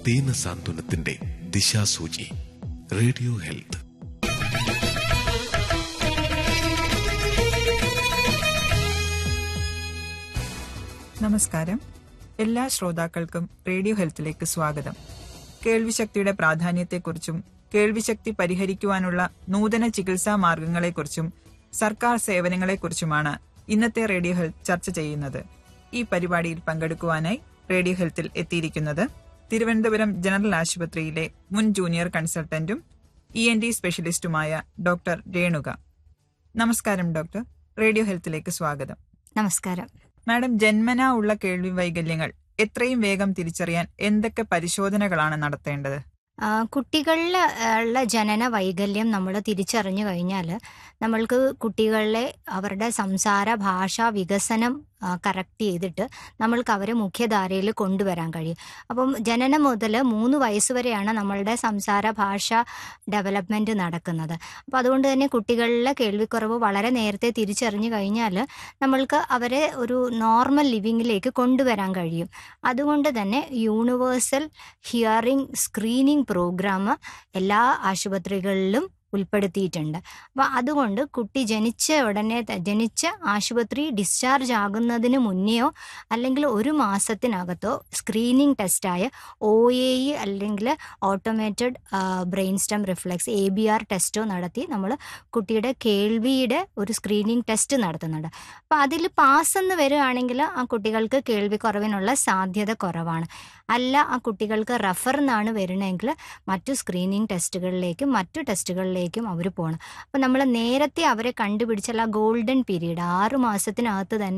ദീന സാന്ത്വനത്തിന്റെ ദിശാസൂചി radio health നമസ്കാരം എല്ലാ ശ്രോതാക്കൾക്കും റേഡിയോ ഹെൽത്തിലേക്ക് സ്വാഗതം കേൾവിശക്തിയുടെ പ്രാധാന്യത്തെക്കുറിച്ചും കേൾവിശക്തി പരിഹരിക്കുവാനുള്ള നൂതന ചികിത്സാ മാർഗങ്ങളെക്കുറിച്ചും സർക്കാർ സേവനങ്ങളെക്കുറിച്ചുമാണ് ഇന്നത്തെ റേഡിയോ ഹെൽത്ത് ചർച്ച ചെയ്യുന്നത് ഈ പരിപാടിയിൽ പങ്കെടുക്കുവാനായി റേഡിയോ ഹെൽത്തിൽ എത്തിയിരിക്കുന്നത് തിരുവനന്തപുരം ജനറൽ ആശുപത്രിയിലെ മുൻ ജൂനിയർ കൺസൾട്ടന്റും ഇ എൻ ഡി സ്പെഷ്യലിസ്റ്റുമായ ഡോക്ടർ രേണുക നമസ്കാരം ഡോക്ടർ റേഡിയോ ഹെൽത്തിലേക്ക് സ്വാഗതം നമസ്കാരം മാഡം ജന്മനാ ഉള്ള കേൾവി വൈകല്യങ്ങൾ എത്രയും വേഗം തിരിച്ചറിയാൻ എന്തൊക്കെ പരിശോധനകളാണ് നടത്തേണ്ടത് ആ, കുട്ടികളിൽ ഉള്ള ജനന വൈകല്യം നമ്മൾ തിരിച്ചറിഞ്ഞു കഴിഞ്ഞാൽ നമ്മൾക്ക് കുട്ടികളിലെ അവരുടെ സംസാര ഭാഷ വികസനം കറക്റ്റ് ചെയ്തിട്ട് നമ്മൾക്ക് അവരെ മുഖ്യധാരയിൽ കൊണ്ടുവരാൻ കഴിയും അപ്പം ജനനം മുതൽ മൂന്ന് വയസ്സ് വരെയാണ് നമ്മളുടെ സംസാര ഭാഷ ഡെവലപ്മെൻറ്റ് നടക്കുന്നത് അപ്പോൾ അതുകൊണ്ട് തന്നെ കുട്ടികളിലെ കേൾവിക്കുറവ് വളരെ നേരത്തെ തിരിച്ചറിഞ്ഞു കഴിഞ്ഞാൽ നമ്മൾക്ക് അവരെ ഒരു നോർമൽ ലിവിങ്ങിലേക്ക് കൊണ്ടുവരാൻ കഴിയും അതുകൊണ്ട് തന്നെ യൂണിവേഴ്സൽ ഹിയറിംഗ് സ്ക്രീനിംഗ് പ്രോഗ്രാം എല്ലാ ആശുപത്രികളിലും ഉൾപ്പെടുത്തിയിട്ടുണ്ട് അപ്പോൾ അതുകൊണ്ട് കുട്ടി ജനിച്ച ഉടനെ ത- ജനിച്ച ആശുപത്രി ഡിസ്ചാർജ് ആകുന്നതിന് മുന്നെയോ അല്ലെങ്കിൽ ഒരു മാസത്തിനകത്തോ സ്ക്രീനിങ് ടെസ്റ്റായ ഒ എ ഇ അല്ലെങ്കിൽ automated brain stem reflex A B R ടെസ്റ്റോ നടത്തി നമ്മൾ കുട്ടിയുടെ കേൾവിയുടെ ഒരു സ്ക്രീനിങ് ടെസ്റ്റ് നടത്തുന്നുണ്ട് അപ്പോൾ അതിൽ പാസ് എന്ന് വരികയാണെങ്കിൽ ആ കുട്ടികൾക്ക് കേൾവി കുറവിനുള്ള സാധ്യത കുറവാണ് അല്ല ആ കുട്ടികൾക്ക് റഫർ എന്നാണ് വരുന്നതെങ്കിൽ മറ്റു സ്ക്രീനിങ് ടെസ്റ്റുകളിലേക്കും മറ്റു ടെസ്റ്റുകളിലേക്കും അവർ പോകണം അപ്പോൾ നമ്മൾ നേരത്തെ അവരെ കണ്ടുപിടിച്ചുള്ള ഗോൾഡൻ പീരീഡ് ആറ് മാസത്തിനകത്ത് തന്നെ